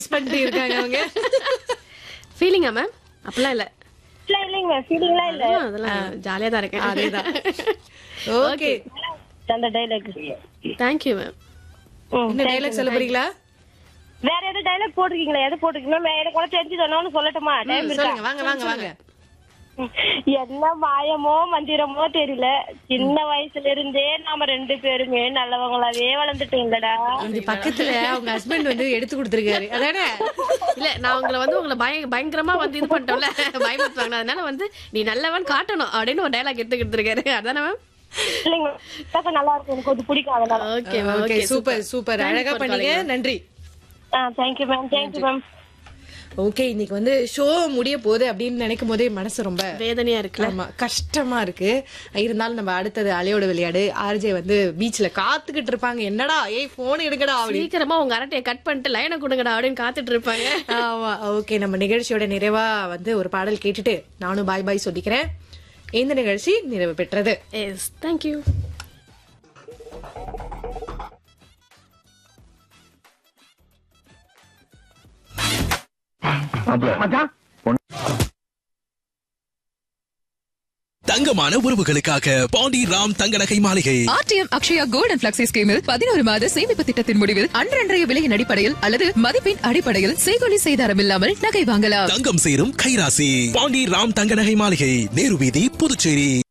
பண்ணிட்டு இருக்காங்க அவங்க ஃபீலிங்கா மேம் அப்படிலாம் இல்ல இல்ல இல்லைங்க ஃபீலிங்லாம் இல்ல அதெல்லாம் அதெல்லாம் ஜாலியா தான் இருக்கேன் அதேதான் ஓகே அந்த டைலாக் தேங்க்யூ மேம் இன்னும் டைலாக் சொல்ல போறீங்களா வேற எதுவும் டைலாக் போட்டிருக்கீங்களா எது போட்டிருக்கீங்களா எனக்கு கூட தெரிஞ்சு சொன்னோம்னு சொல்லட்டுமா டைம் இருக்கா சொல்லுங்க வாங்க வாங்க வாங்க என்ன மாயமோ மந்திரமோ தெரியல சின்ன வயசுல இருந்தே நாம ரெண்டு பேருமே நல்லவங்களாவே வளர்ந்துட்டீங்களடா இது பக்கத்துல அவங்க ஹஸ்பண்ட் வந்து எடுத்து கொடுத்துருக்காரு அதானே இல்ல நான் உங்களை வந்து உங்களை பய பயங்கரமா வந்து இது பண்ணிட்டோம்ல பயமுறுத்துவாங்க அதனால வந்து நீ நல்லவன் காட்டணும் அப்படின்னு ஒரு டைலாக் எடுத்துக்கிட்டு இருக்காரு அதானே மேம் இல்லைங்க கொஞ்சம் நல்லா இருக்கும் எனக்கு கொஞ்சம் பிடிக்கும் அதனால ஓகே ஓகே சூப்பர் சூப்பர் அழகா பண்ணீங்க நன்றி ஆ thank you ma'am thank you ma'am okay இன்னைக்கு வந்து ஷோ முடிய போகுது அப்படின்னு நினைக்கும் போதே மனசு ரொம்ப வேதனையா இருக்குல்ல ஆமா கஷ்டமா இருக்கு இருந்தாலும் நம்ம அடுத்தது அலையோட விளையாடு ஆர்ஜே வந்து பீச்ல காத்துக்கிட்டு இருப்பாங்க என்னடா ஏய் போன் எடுக்கடா அப்படி சீக்கிரமா உங்க அரட்டையை கட் பண்ணிட்டு லைனை கொடுங்கடா அப்படின்னு காத்துட்டு இருப்பாங்க ஆமா ஓகே நம்ம நிகழ்ச்சியோட நிறைவா வந்து ஒரு பாடல் கேட்டுட்டு நானும் பாய் பாய் சொல்லிக்கிறேன் இந்த நிகழ்ச்சி நிறைவு பெற்றது எஸ் தேங்க்யூ தங்கமான உறவுகளுக்காக பாண்டி ராம் தங்க நகை மாளிகை RTM Akshaya gold and flexi ஸ்கீமில் பதினோரு மாத சேமிப்பு திட்டத்தின் முடிவில் அன்றன்றைய விலையின் அடிப்படையில் அல்லது மதிப்பின் அடிப்படையில் செய்கொலி செய்தாரம் இல்லாமல் நகை வாங்கலாம் தங்கம் சேரும் கைராசி பாண்டி ராம் தங்க நகை மாளிகை நேரு வீதி புதுச்சேரி